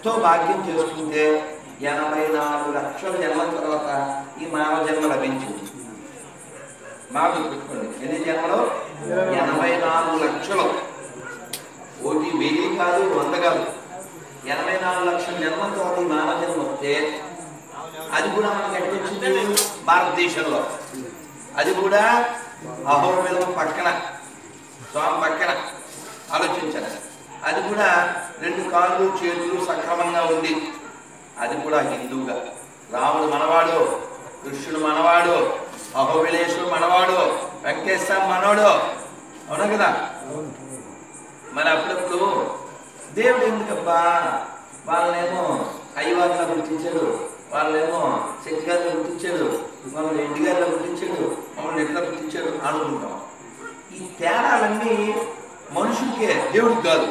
ఎంతో భాగ్యం చేసుకుంటే ఎనభై నాలుగు లక్షల జన్మల తర్వాత ఈ మానవ జన్మ లభించింది మాకు పెట్టుకోండి ఎన్ని జన్మలు ఎనభై నాలుగు లక్షలు ఒకటి వెయ్యి కాదు వంద కాదు ఎనభై నాలుగు లక్షల జన్మల తర్వాత ఈ మానవ జన్మ వస్తే అది కూడా మనకి ఎక్కడ వచ్చింది భారతదేశంలో అది కూడా అహోబిలం పక్కన స్వామి పక్కన ఆలోచించాలి అది కూడా రెండు కాళ్ళు చేతులు సక్రమంగా ఉంది అది కూడా హిందువుగా రాముడు మనవాడు కృష్ణుడు మనవాడు అహోబిలేశుడు మనవాడు వెంకటేశ్వర మనవాడు అవునా కదా మరి అప్పుడప్పుడు దేవుడు ఎందుకబ్బా వాళ్ళనేమో అయ్యవారిలో గుర్తించాడు వాళ్ళేమో శక్తి గారిలో గుర్తించాడు మమ్మల్ని ఇంటి గారిలో గుర్తించాడు మమ్మల్ని ఎట్లా గుర్తించాడు అనుకుంటాం ఈ తేడాలన్నీ మనుషులకే దేవుడికి కాదు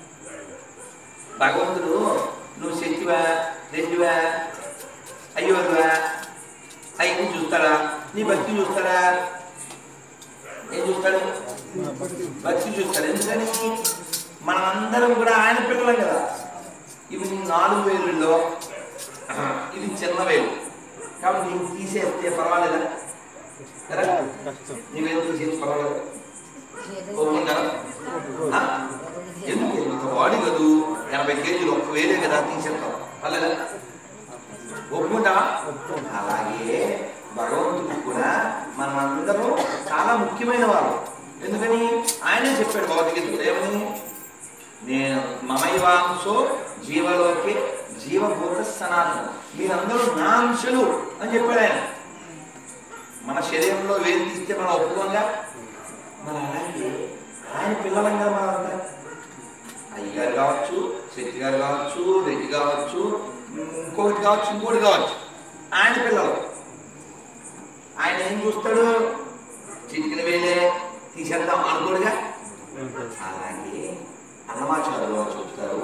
భగవంతుడు నువ్వు శక్తివా రెడ్డివా అయ్యోరువా అయ్యి చూస్తాడా నీ భక్తి చూస్తాడా ఏం చూస్తాడు భక్తి చూస్తాడు ఎందుకని మనమందరం కూడా ఆయన పిల్లలం కదా ఇవి నీ నాలుగు వేలుల్లో ఇది చిన్న వేలు కాబట్టి నీకు తీసేస్తే పర్వాలేదా కదా నీవేం తీసేసి పర్వాలేదు ఒప్పుకుంటారా ఆ? ఎందుకు ఇంత బాడీ కదూ ఎనభై కేజీలు ఒక్క వేలే కదా తీసేస్తాం పర్లేదా ఒప్పుకుంటా అలాగే భగవంతుడు కూడా మనమందరం చాలా ముఖ్యమైన వారు ఎందుకని ఆయనే చెప్పాడు భగవద్గీతలో ఏమని నేను మమైవాంశో జీవలోకి జీవభూత సనాతనం మీరందరూ నా అంశలు అని చెప్పాడు ఆయన మన శరీరంలో వేలు తీస్తే మనం ఒప్పుకోంగా మరి అలాగే ఆయన పిల్లలంగా మనంతా అయ్యగారు కావచ్చు శక్తి గారు కావచ్చు రెడ్డి కావచ్చు ఇంకొకటి కావచ్చు ఇంకోటి కావచ్చు ఆయన పిల్లలు ఆయన ఏం చూస్తాడు చిటికిన వేలే తీసేద్దాం అనుకోడుగా అలాగే అన్నమాచారులు వారు చూస్తారు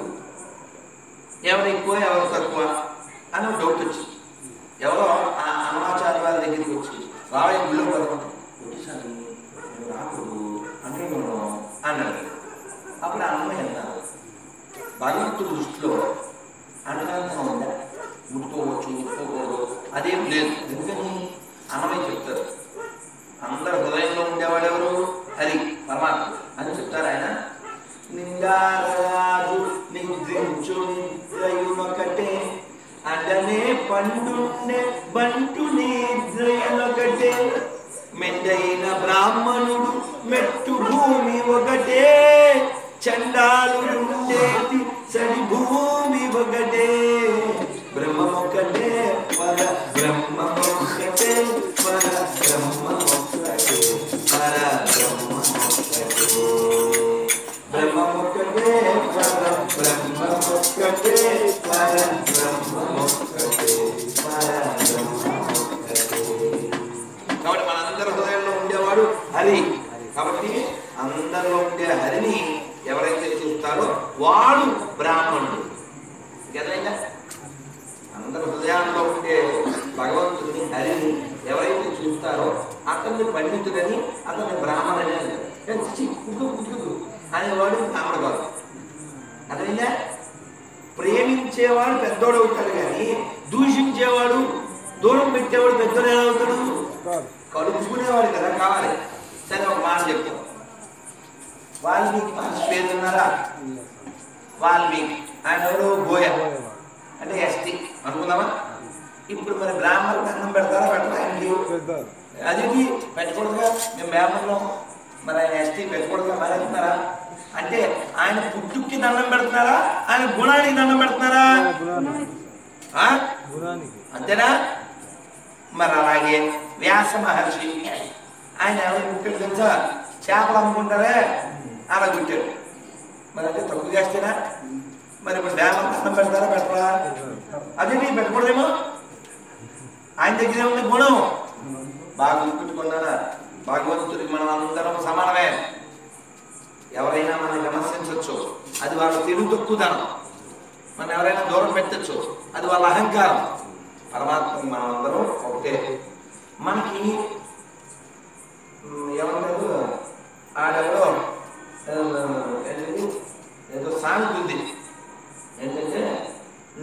ఎవరు ఎక్కువ ఎవరు తక్కువ అని ఒక డౌట్ వచ్చింది ఎవరో ఆ అన్నమాచార్య వారి దగ్గరికి వచ్చి రావయ్య గుళ్ళో పదకొండు వచ్చేసారి నువ్వు రాకూడదు అనుకున్నాను అన్నాడు అప్పుడు ఆ అన్నమయ్య అన్నారు భగవంతుడి దృష్టిలో అంటకాంతనం ఉందా ముట్టుకోవచ్చు ముట్టుకోకూడదు అదేం లేదు ఎందుకని అన్నమయ్య చెప్తారు అందరు హృదయంలో ఉండేవాడు ఎవరు హరి పరమాత్మ అని చెప్తారు ఆయన నిండారాజు నిద్రించు నిద్రయునొకటే అడనే పండుండే బంటు నిద్రయునొకటే మెండైన బ్రాహ్మణుడు మెట్టు భూమి ఒకటే చండాలుండేటి సరి భూమి ఒకటే బ్రహ్మమొక్కటే పర బ్రహ్మమొక్కటే పర బ్రహ్మమొక్కటే పర బ్రహ్మమొక్కటే బ్రహ్మమొక్కటే పర బ్రహ్మమొక్కటే పర బ్రహ్మమొక్కటే పర బ్రహ్మమొక్కటే కాబట్టి మనందరి హృదయంలో ఉండేవాడు హరి కాబట్టి అందరిలో ఉండే హరిని ఎవరైతే చూస్తారో వాడు బ్రాహ్మణుడు ఎదైనా అందరి హృదయాల్లో ఉండే భగవంతుని హరిని ఎవరైతే చూస్తారో అతన్ని పండితుడని అతన్ని బ్రాహ్మణని అంటారు. ఏ, ఛీ, ఉగ్గు, ఉగ్గు అనేవాడు బ్రాహ్మణ కాదు అదైనా ప్రేమించేవాడు పెద్దోడు అవుతాడు కానీ దూషించేవాడు దూరం పెట్టేవాడు పెద్దోడు ఎలా అవుతాడు కలుపుకునేవాడు కదా కావాలి సరే ఒక మాట చెప్తాం వాల్మీకి మహర్షి పేరు ఉన్నారా వాల్మీకి ఆయన ఎవరు గోయ అంటే ఎస్టీ అనుకుందామా ఇప్పుడు మరి బ్రాహ్మణులకు అన్నం పెడతారా పెట్టరా ఆయనకి అది పెట్టకూడదుగా మేము బ్రాహ్మణులం మరి ఆయన ఎస్టీ పెట్టకూడదుగా మరి అంటున్నారా అంటే ఆయన పుట్టుకి దండం పెడుతున్నారా ఆయన గుణానికి దండం పెడుతున్నారా ఆ? అంతేనా మరి అలాగే వ్యాస మహర్షి ఆయన ఎవరు పుట్టాడు తెలుసా చేపలు అమ్ముకుంటారే అలా పుట్టాడు మరి అంటే తక్కువ చేస్తేనా మరి ఇప్పుడు దేవం అన్నం పెడతారా పెట్టరా అది నీ పెట్టకూడదేమో ఆయన దగ్గరే ఉంది గుణం బాగా గుర్తుపెట్టుకున్నారా భగవంతుడికి మనం అందరం సమానమే ఎవరైనా మనం విమర్శించవచ్చు అది వాళ్ళ తెలుగు తక్కువదనం మనం ఎవరైనా దూరం పెట్టచ్చు అది వాళ్ళ అహంకారం పరమాత్మ మనం అందరం ఒకటే మనకి ఉమ్, ఏమంటారు ఆడెవరో ఆ, ఏంటంటే ఏదో సామెత ఉంది ఏంటంటే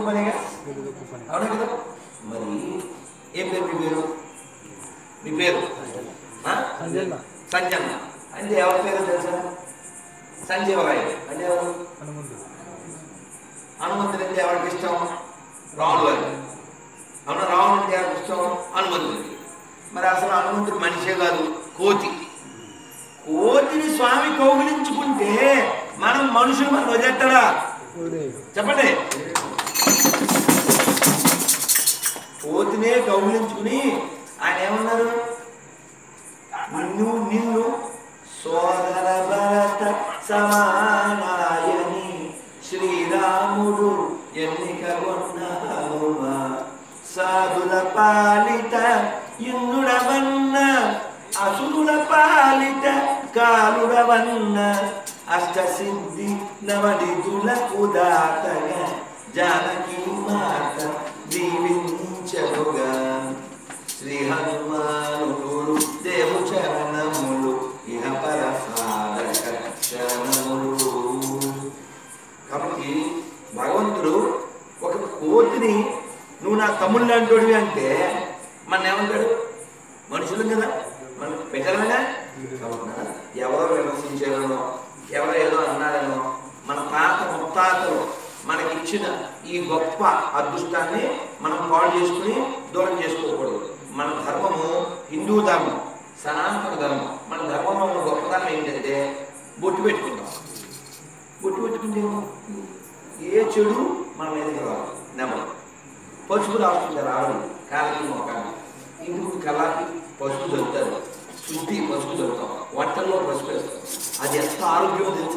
పనేగా అవునా కదా మరి ఏం పేరు మీ పేరు మీ పేరు ఆ? సంజన్న అంటే ఎవరి పేరు తెలుసా సంజీవరాయ్ అంటే ఎవరు హనుమంతుడు అంటే ఎవరికి ఇష్టం రాముడు గారు అవునా రాముడు అంటే ఎవరికి ఇష్టం హనుమంతుడికి మరి అసలు హనుమంతుడు మనిషే కాదు కోతి కోతిని స్వామి కౌగిలించుకుంటే మనం మనుషులు మనం వదిలేస్తాడా చెప్పండి కోతినే కౌగిలించుకుని ఆయన ఏమన్నారు నిన్ను నిన్ను సోదర భరత సమానాయని శ్రీరాముడు ఎన్నిక కొన్నానుమ సాధుల పాలిత ఇంద్రుడవన్న అసురుల పాలిత కాలుడవన్న అష్టసిద్ధి నవనిధులకు దాతగా జానకి మాత దీవించరుగా శ్రీ హనుమానుడు దేవు చరణములు ఇహ పర సాధక శరణములు కాబట్టి భగవంతుడు ఒక కోతిని నువ్వు నా తమ్ముళ్ళు అంటోడివి అంటే మన ఏమంటాడు మనుషులు కదా మన పెట్టాలనే ఎవరో విమర్శించారనో ఎవరో ఏదో అన్నారనో మన తాత ముత్తాతలు మనకిచ్చిన ఈ గొప్ప అదృష్టాన్ని మనం పాడు చేసుకుని దూరం చేసుకోకూడదు మన ధర్మము హిందూ ధర్మం సనాతన ధర్మం మన ధర్మంలో ఉన్న గొప్పతనం ఏంటంటే బొట్టు పెట్టుకుంటాం బొట్టు పెట్టుకుంటే ఏమవుతుంది? ఏ చెడు మన మీదకి రాదు నెమ్మది పసుపు రాస్తుంటారు ఆడవాళ్ళు కాళ్ళకి మొక్కలు ఇంటికి కళ్ళకి పసుపు చదువుతారు శుద్ధి పసుపు చదువుతాం వంటల్లో పసుపు వేస్తాం అది ఎంత ఆరోగ్యం తెలుసు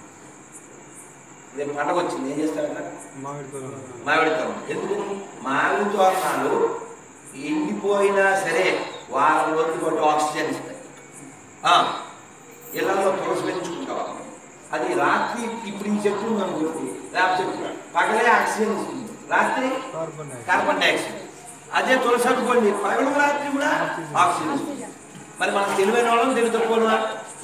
రేపు పండగ వచ్చింది ఏం చేస్తారంట మామిడి తోరణం ఎందుకని మామిడి తోరణాలు ఎండిపోయినా సరే వారం రోజుల పాటు ఆక్సిజన్ ఇస్తాయి ఆ, ఇళ్లలో తులసి పెంచుకుంటాం అది రాత్రి ఇప్పుడు ఈ చెట్టు ఉంది అనుకోండి వేప చెట్టు పగలే ఆక్సిజన్ ఇస్తుంది రాత్రి కార్బన్ డైఆక్సైడ్ అదే తులసి అనుకోండి పగలు రాత్రి కూడా ఆక్సిజన్ ఇస్తుంది మరి మనం తెలివైన వాళ్ళం తెలివి తక్కువ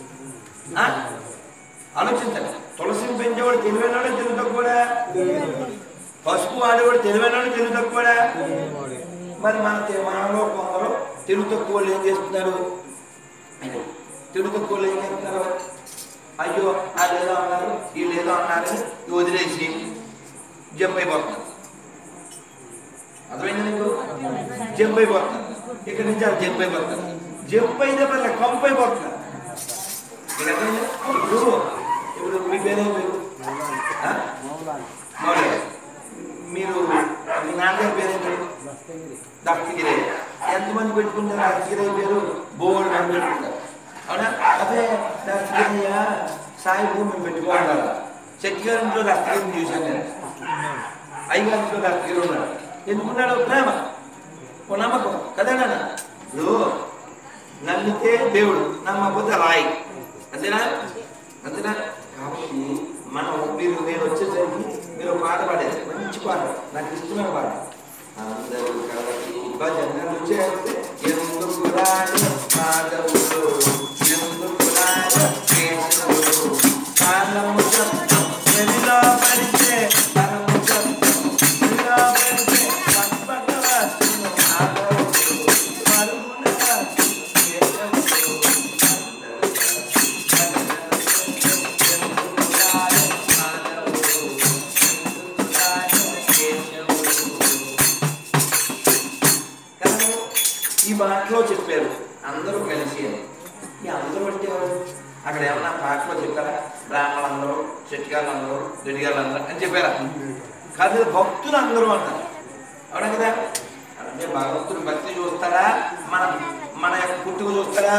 ఆలోచించండి తులసిని పెంచేవాడు తెలివైన వాడు తెలివి తక్కువ పసుపు వాడేవాడు తెలివైన వాడు తెలివి తక్కువ మరి మన తె- మనలో కొందరు తెలుగు తక్కువ వాళ్ళు ఏం చేస్తున్నారు తెలుగు తక్కువ వాళ్ళు ఏం చేస్తున్నారు అయ్యో వాళ్ళు ఏదో అన్నారు వీళ్ళు ఏదో అన్నారు ఇవి వదిలేసి జంప్ అయిపోతున్నారు అర్థమైంది నీకు జంప్ అయిపోతున్నారు ఇక్కడ నుంచి అది జంప్ అయిపోతున్నారు జంప్ అయితే మళ్ళీ కంప్ అయిపోతున్నారు మీకు అర్థమైందా? ఇప్పుడు ఇప్పుడు మీ పేరే మీరు ఆ? మౌలిక మీరు మీ నాన్నగారి పేరేంటి దత్తగిరి ఎంతమంది పెట్టుకుంటారు దత్తగిరి పేరు బోర్డు మంది పెట్టుకుంటారు అవునా అదే దత్తగిరియ సాయి భూమి పెట్టుకోవాలి చెట్టి గారి ఇంట్లో దత్తగిరిని చూశాను నేను అయ్యగారి ఇంట్లో దత్తగిరి ఉన్నాడు ఎందుకున్నాడు ప్రేమ ఓ నమ్మకం కదా నాన్న ఇప్పుడు నమ్మితే దేవుడు నమ్మకపోతే రాయి అంతేనా అంతేనా కాబట్టి మనం మీరు నేను వచ్చేసరికి మీరు ఒక పాట పాడారు మంచి పాట నాకు ఇష్టమైన పాట అందరూ కలిసి భజనలు చేస్తే ఎందుకు రాని మాధవుడు ఎందుకు రాని కేశవుడు కాలము శబ్దం ఎదిలో పడితే పరము శబ్దం ఎదిలో పడితే పద్మకవాసుడు మాధవుడు పరుగున వాసుడు కేశవుడు కానీ ఈ మాటలో చెప్పారు అందరూ కలిసి అని. ఈ అందరూ అంటే ఎవరు అక్కడ ఏమన్నా పాటలో చెప్పారా బ్రాహ్మణులు అందరూ చెట్టిగాళ్ళు అందరూ రెడ్డిగాళ్ళు అందరూ అని చెప్పారా కాదు భక్తులు అందరూ అంటారు అవునా కదా అంటే భగవంతుడు భక్తి చూస్తారా మన మన యొక్క పుట్టుక చూస్తారా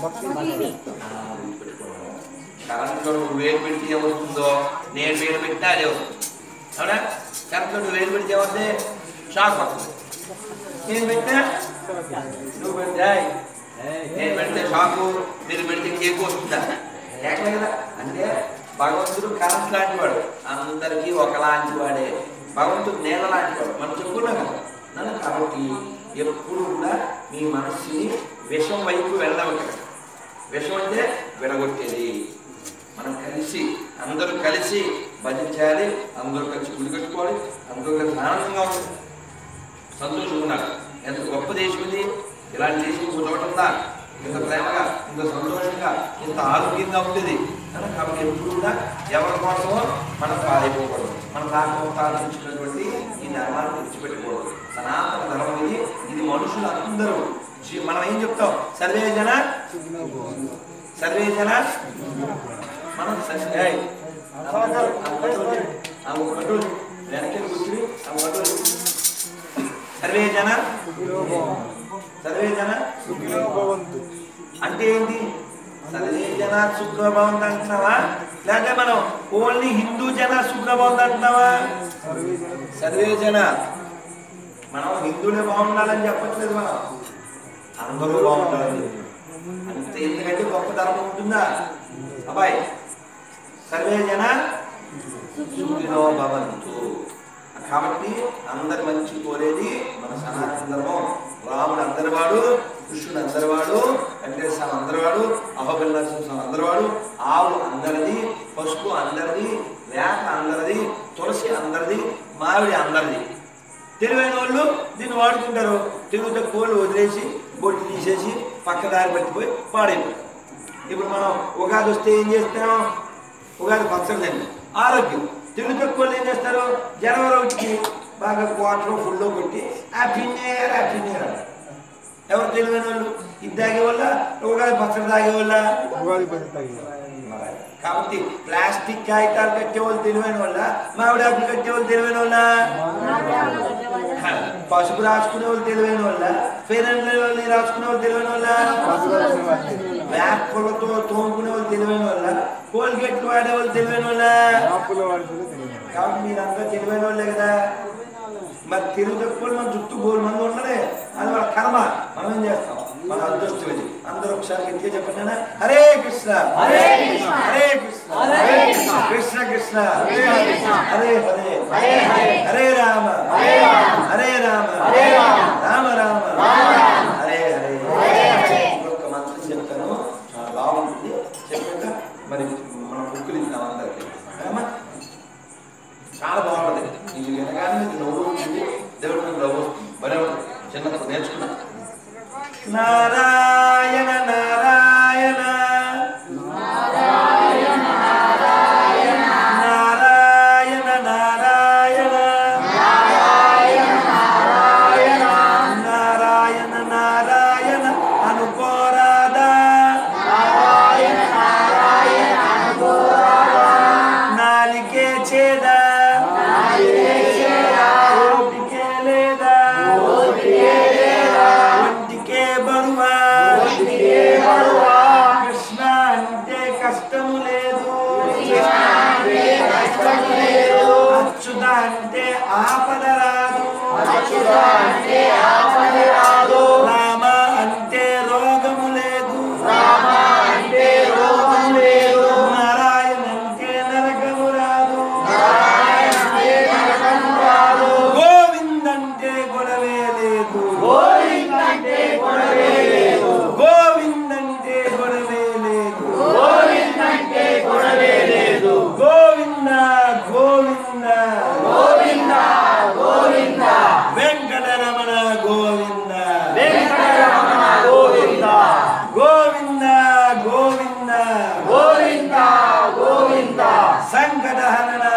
కరెంట్లో నువ్వు వేలు పెడితే ఏమొస్తుందో నేను వేలు పెట్టినా అదే వస్తుంది అవునా కరెంట్లో నువ్వు వేలు పెడితే ఏమవుతుంది షాక్ వస్తుంది నేను పెట్టినా నువ్వు పెడితే నేను పెడితే షాకు మీరు పెడితే కేక్ వస్తుందా లేకలే కదా అంటే భగవంతుడు కరెంట్ లాంటి వాడు అందరికీ ఒకలాంటి వాడే భగవంతుడు నేల లాంటి వాడు మనం చెప్పుకున్నాం కదా నన్ను కాబట్టి ఎప్పుడు కూడా మీ మనస్సుని విషం వైపు వెళ్ళవట విషం అంటే విడగొట్టేది మనం కలిసి అందరూ కలిసి భజన చేయాలి అందరూ కలిసి గుడి కట్టుకోవాలి అందరూ కలిసి ఆనందంగా ఉంటుంది సంతోషంగా ఉన్నారు ఎంత గొప్ప దేశం ఇది ఇలాంటి దేశం ఇంకో చోట ఉందా ఇంత ప్రేమగా ఇంత సంతోషంగా ఇంత ఆరోగ్యంగా ఉండేది కనుక కాబట్టి ఎప్పుడు కూడా ఎవరి కోసమో మనం పాలైపోకూడదు మన దాకా ఇచ్చినటువంటి ఈ ధర్మాన్ని విడిచిపెట్టకూడదు సనాతన ధర్మం ఇది ఇది మనుషులు అందరూ జీ- మనం ఏం చెప్తాం సర్వే జన సర్వే జన మనం స- ఏయ్, ఆ పట్టుకోలు, ఆ పట్టుకోలు, ఆ పట్టుకోలు, వెనక్కి కూర్చుని ఆ పట్టుకోలు. సర్వే జన సర్వే జన అంటే ఏంటి సర్వే జన సుఖభవంతు అంటున్నావా లేకపోతే మనం ఓన్లీ హిందూ జన సుఖభవంతు అంటున్నావా సర్వే జన మనం హిందువులే బాగుండాలని చెప్పట్లేదు మనం అందరూ బాగుండాలని అంతే ఎందుకంటే గొప్ప ధర్మం ఉంటుందా అబ్బాయి సర్వే జన సుఖినో భవంతు కాబట్టి అందరి మంచి కోరేది మన సనాతన ధర్మం రాముడు అందరివాడు కృష్ణుడు అందరివాడు వెంకటేశ్వర స్వామి అందరివాడు అహోబలి నరసింహస్వామి అందరివాడు ఆవు అందరిది పసుపు అందరిది వేక అందరిది తులసి అందరిది మామిడి అందరిది తెలివైన వాళ్ళు దీన్ని వాడుకుంటారు తెలుగు తక్కువ వాళ్ళు వదిలేసి బొట్టు తీసేసి పక్క దారి పట్టిపోయి పాడైపోతారు ఇప్పుడు మనం ఉగాది వస్తే ఏం చేస్తాం ఉగాది పచ్చడి తింటాం ఆరోగ్యం తెలుగు తక్కువ వాళ్ళు ఏం చేస్తారు జనవరి ఒకటికి బాగా క్వార్టర్ ఫుల్లో కొట్టి happy new year happy new year అంటారు. ఎవరు తెలివైన వాళ్ళు ఇది తాగే వల్ల ఉగాది పచ్చడి తాగే వల్ల కాబట్టి ప్లాస్టిక్ కాగితాలు కట్టే వాళ్ళు తెలివైన వాళ్ళ మామిడి ఆకులు కట్టే వాళ్ళు తెలివైన వాళ్ళ పసుపు రాసుకునే వాళ్ళు తెలివైన వాళ్ళ ఫెయిర్ అండ్ లవ్లీ రాసుకునే వాళ్ళు తెలివైన వాళ్ళ వేపలతో తోముకునే వాళ్ళు తెలివైన వాళ్ళ కోల్గేట్లు వాడే వాళ్ళు తెలివైన వాళ్ళ కాబట్టి మీరంతా తెలివైన వాళ్ళే కదా మరి తెలుగు తక్కువ మన చుట్టూ మూడు మంది ఉండలే అది మన కర్మ మనం ఏం చేస్తాం మన అదృష్టం ఇది అందరూ ఒకసారి గట్టిగా చెప్పండి నాన్న. హరే కృష్ణ హరే కృష్ణ హరే కృష్ణ హరే కృష్ణ కృష్ణ కృష్ణ హరే హరే హరే రామ హరే రామ హరే రామ రామ రామ హరే హరే ఇంకొక మంత్రం చెప్తాను చాలా బాగుంటుంది చెప్పాక మరి మనం బుక్కులు ఇద్దాం అందరికి ఏమ్మా? చాలా బాగుంటుంది ఇది వినగానే ఇది నవ్వు వచ్చింది దేవుడు మీకు నవ్వు వస్తుంది భలే ఉంటుంది చిన్నప్పుడు నేర్చుకున్నా నారాయణ నారాయణ నారాయణ నారాయణ నారాయణ నారాయణ అనుకోరాదా నాలికే చేదా ఓపికే లేదా ఒంటికే బరువా కృష్ణ అంటే కష్టము లేదు అచ్యుత అంటే ఆపద రాదు రామ అంటే రోగము లేదు నారాయణ అంటే నరకము రాదు గోవింద్ అంటే గొడవే లేదు గోవింద్ అంటే గొడవే లేదు గోవింద గోవింద వెంకటరమణ గోవింద గోవింద గోవింద సంకటహరణ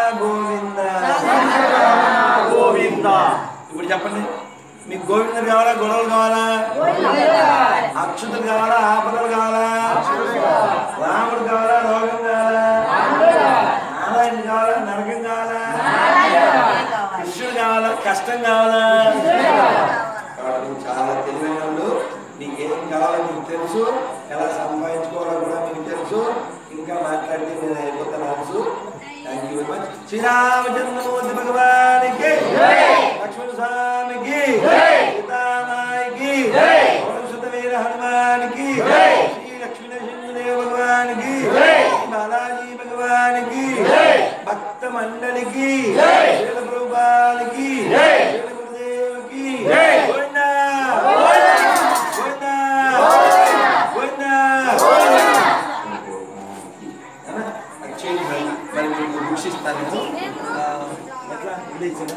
గోవింద ఇప్పుడు చెప్పండి మీకు గోవిందుడు కావాలా గొడవలు కావాలా అక్షుతులు కావాలా ఆపదలు కావాలా రాముడు కావాలా రోగం కావాలా నారాయణ కావాలా నరకం కావాలా కృష్ణుడు కావాలా కష్టం కావాలా కాబట్టి నువ్వు చాలా తెలివైన వాళ్ళు నీకేం కావాలో నీకు తెలుసు ఎలా సంపాదించుకోవాలో కూడా మీకు తెలుసు ఇంకా మాట్లాడితే నేను అయిపోతాను తెలుసు thank you very much Sriramachandramurthy భగవానికి లక్ష్మణ స్వామికి సీతామాయికి సుత వీర హనుమానికి శ్రీ లక్ష్మీ నరసింహదేవ భగవానికి శ్రీ బాలాజీ భగవానికి భక్త మండలికి శీల ప్రభుపాలకి శీల గురుదేవుకి గోవిందా! గోవిందా! గోవిందా! గోవిందా! ఏమన్నా? అది చేయండి మరి మరి మీకు బుక్స్ ఇస్తాను నేను ఆ, ఎట్లా ఇదే ఇచ్చానా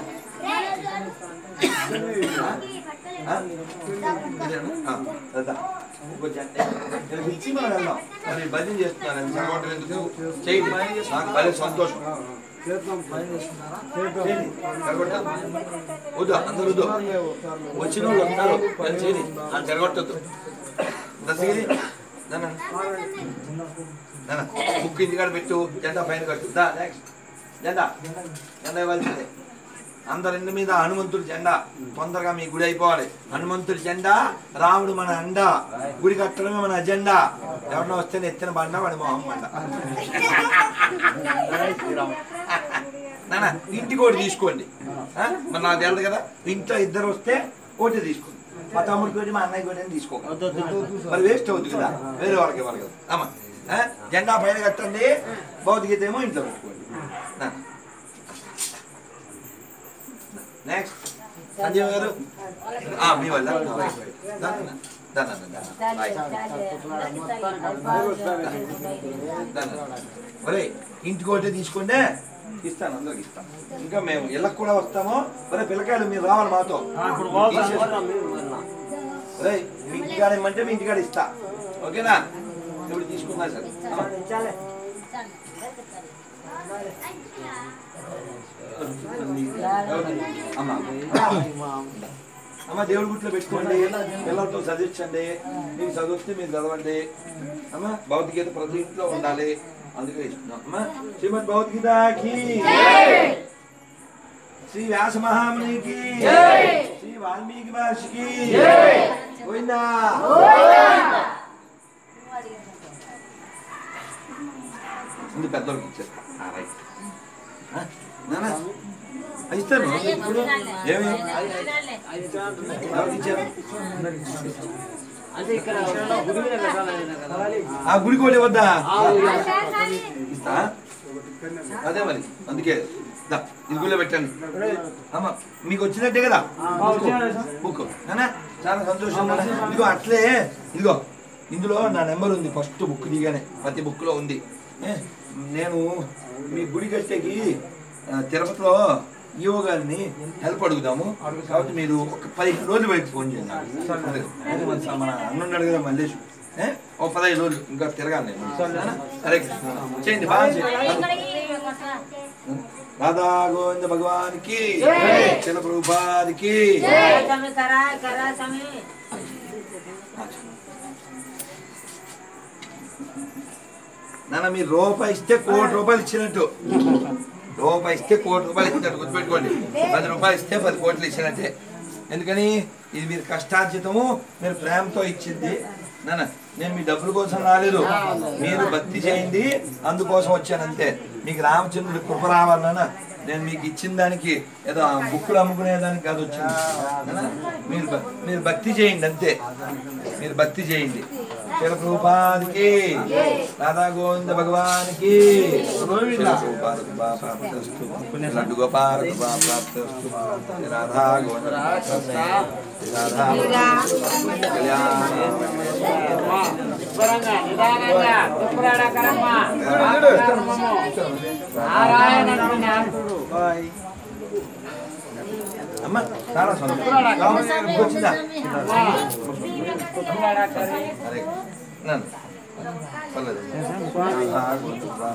ఆ? ఇదేనా? ఆ, వెళ్దాం. కొంచెం నేను పిలిచి మనం వెళ్దాం మరి భజన చేస్తున్నాను చదవటం ఎందుకు చేయండి నాకు భలే సంతోషం చేయండి. జరగొట్టద్దు. వద్దు అందరూ వద్దు వచ్చిన వాళ్ళు వస్తారు పని చేయని అని జరగొట్టద్దు దశగిరి నాన్న నాన్న బుక్ ఇంటికాడ పెట్టు జెండా పైన కట్టు దా నెక్స్ట్ జెండా జెండా ఇవ్వాల్సిందే అందరి ఇంటి మీద హనుమంతుడి జెండా తొందరగా మీ గుడి అయిపోవాలి హనుమంతుడి జెండా రాముడు మన అండ గుడి కట్టడమే మన అజెండా ఎవరినో వస్తే ఎత్తిన బండ వాడి మొహం బండ నాన్న ఇంటికి ఒకటి తీసుకోండి ఆ? మరి నాకు తెలియదు కదా ఇంట్లో ఇద్దరు వస్తే ఒకటి తీసుకోండి మా తమ్ముడికి ఒకటి మా అన్నయ్యకి ఒకటి తీసుకోకండి మరి వేస్ట్ అవుతుంది కదా వేరే వాళ్ళకి ఇవ్వాలి కదా అమ్మ ఆ? జెండా పైన కట్టండి భౌతికత ఏమో ఇంట్లో పెట్టుకోండి నెక్స్ట్ సంజీవ్ గారు ఆ, మీ వల్ల ఒరే ఇంటికి ఒకటి తీసుకోండి ఇస్తాను అందరికి ఇస్తాను ఇంకా మేము ఇళ్ళకి కూడా వస్తాము ఒరే పిల్లకాయలు మీరు రావాలి మాతో ఒరే మీ ఇంటికాడ ఇమ్మంటే మీ ఇంటికాడ ఇస్తా ఓకేనా ఇప్పుడు తీసుకున్నా సార్ అమ్మా అమ్మ దేవుడి గుట్లో పెట్టుకోండి పిల్లలతో చదివించండి మీకు చదివిస్తే మీరు చదవండి అమ్మ భౌతికత ప్రతి ఇంట్లో ఉండాలి అందుకే ఇస్తున్నాం అమ్మ శ్రీమద్ భగవద్గీతకి శ్రీ వ్యాస మహామునికి శ్రీ వాల్మీకి మహర్షికి పోయిందా ముందు పెద్దోళ్ళకి ఇచ్చారు ఆ, రైట్. ఆ, నాన్న, ఆ, ఇస్తాను ఇప్పుడు ఏమి ఎవరికి ఇచ్చారు అంటే ఇక్కడ గుడి మీద పెట్టాలి కదా ఆ గుడికి ఒకటి వద్దా ఇస్తా అదే మరి అందుకే దా, ఇది గుడిలో పెట్టండి అమ్మ మీకు వచ్చినట్టే కదా బుక్ అనా చాలా సంతోషం ఇదిగో అట్లే ఇదిగో ఇందులో నా నెంబర్ ఉంది ఫస్ట్ బుక్ దిగానే ప్రతి బుక్ లో ఉంది ఏ, నేను మీ గుడి కట్టేకి ఆ, తిరుపతిలో ఈవో గారిని హెల్ప్ అడుగుదాము కాబట్టి మీరు ఒక పదిహేను రోజులు బయట ఫోన్ చేయండి నాకు. అదే, అదే మన స- మన అన్నున్నాడు కదా మల్లేష్ ఏ? ఓ పదహైదు రోజులు ఇంకా తిరగాలి నేను సరేనా? హరే కృష్ణ చేయండి బాగా చేయండి రాధా గోవింద భగవానికి చిన్న ప్రభుపాదికి కరా కరా సమీ నాన్న మీరు రూపాయి ఇస్తే కోటి రూపాయలు ఇచ్చినట్టు రూపాయి ఇస్తే కోటి రూపాయలు ఇచ్చినట్టు గుర్తుపెట్టుకోండి పది రూపాయలు ఇస్తే పది కోట్లు ఇచ్చినట్టే ఎందుకని ఇది మీరు కష్టార్జితము మీరు ప్రేమతో ఇచ్చింది నాన్న నేను మీ డబ్బుల కోసం రాలేదు మీరు భక్తి చేయండి అందుకోసం వచ్చానంతే మీకు రామచంద్రుడి కృప రావాలన్నా నేను మీకు ఇచ్చిన దానికి ఏదో ఆ బుక్కులు అమ్ముకునే దానికి కాదు వచ్చింది నాన్న, మీరు భ- మీరు భక్తి చేయండి అంతే మీరు భక్తి చేయండి శిల ప్రభుపాదికి రాధా గోవింద భగవానికి శిల ప్రభుపాద కృపా ప్రాప్తిరస్తు. లడ్డు గోపాల కృపా ప్రాప్తిరస్తు. రాధా గోవింద రాధా కళ్యాణ శుభ్రంగా నిదానంగా దుఃఖరాడకరమ్మా నారాయణ జ్ఞానుడు అమ్మ చాలా సంతోషం రామయ్య వచ్చిందా దుఃఖరాడకరి అరే నన్ను పర్లేదు. రాధా గోవింద కృపా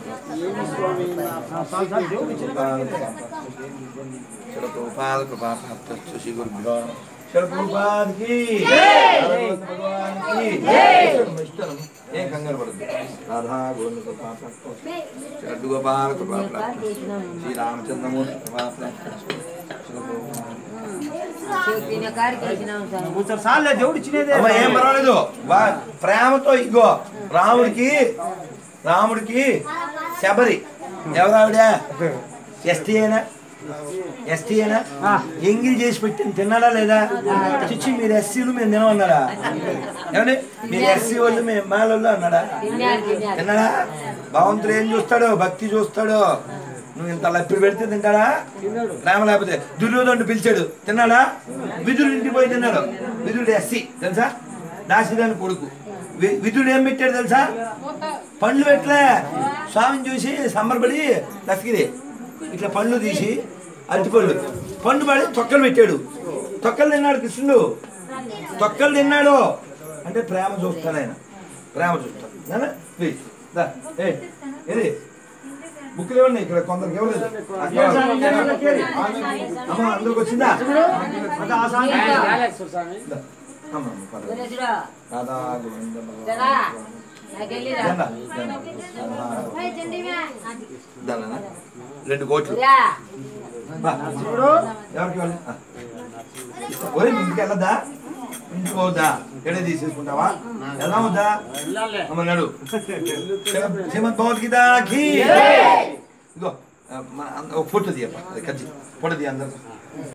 శిల ప్రభుపాద కృపా ప్రాప్తిరస్తు. శ్రీ గురుభ్యో శిల ప్రభుపాదికి భగవానికి ఇస్తాను. ఏం కంగారు పడద్దు రాధా గోవింద కృపా ప్రాప్తిరస్తు. లడ్డు గోపాల కృపా ప్రాప్తిరస్తు. శ్రీ రామచంద్రమూర్తి కృపా ప్రాప్తిరస్తు. శిల ప్రభుపాద తినే కాడికి వచ్చినాం సార్ అమ్మ ఏం పర్వాలేదు వా- ప్రేమతో ఇగో రాముడికి రాముడికి శబరి ఎవరావిడ ఎస్టీఏనా ఎస్టీఏనా ఎంగిల్ చేసి పెట్టింది తిన్నాడా లేదా చిచ్చి మీరు ఎస్సీలు మేము తినమన్నాడా ఏమండి మీరు ఎస్సీ వాళ్ళు మేము మాలోళ్ళు అన్నాడా తిన్నాడు తిన్నాడు తిన్నాడా భగవంతుడు ఏం చూస్తాడు భక్తి చూస్తాడు నువ్వు ఇంత లప్పి పెడితే తింటాడా ప్రేమ లేకపోతే దుర్యోధనుడు పిలిచాడు తిన్నాడా విదురుడు ఇంటికి పోయి తిన్నాడు విదురుడు ఎస్సీ తెలుసా దాసిదాని కొడుకు వి- విదురుడు ఏం పెట్టాడు తెలుసా పండ్లు పెట్టలే స్వామిని చూసి సంబరపడి లస్కిరి ఇట్లా పండ్లు తీసి అరటిపళ్ళు పండు పడి తొక్కలు పెట్టాడు తొక్కలు తిన్నాడు కృష్ణుడు తొక్కలు తిన్నాడు అంటే ప్రేమ చూస్తాడు ఆయన ప్రేమ చూస్తాడు నాన్న? ప్లీజ్ దా, ఏ, ఏది బుక్లు ఉన్నాయి ఇక్కడ కొందరికి ఇవ్వలేదు అమ్మ అందరికి వచ్చిందా దా, అమ్మ, అమ్మ, పర్లేదు. సురేషుడు రాధా గోవింద కదా నాకెళ్ళిరా జెండా, జెండా. దానా? రెండు కోట్లు రా బా. ఎవరికి వాళ్ళు? ఆ. ఒరే మీ ఇంటికి వెళ్ళద్దా ఇంటికి పోవద్దా ఎడ తీసేసుకుంటావా ఎలా వద్దా అమ్మన్నాడు శ్రీమద్ భగవద్గీతకి ఇదిగో ఆ, మన- ఒక ఫోటో తీయప్ప అది కచ్చి ఫోటో తీయ అందరు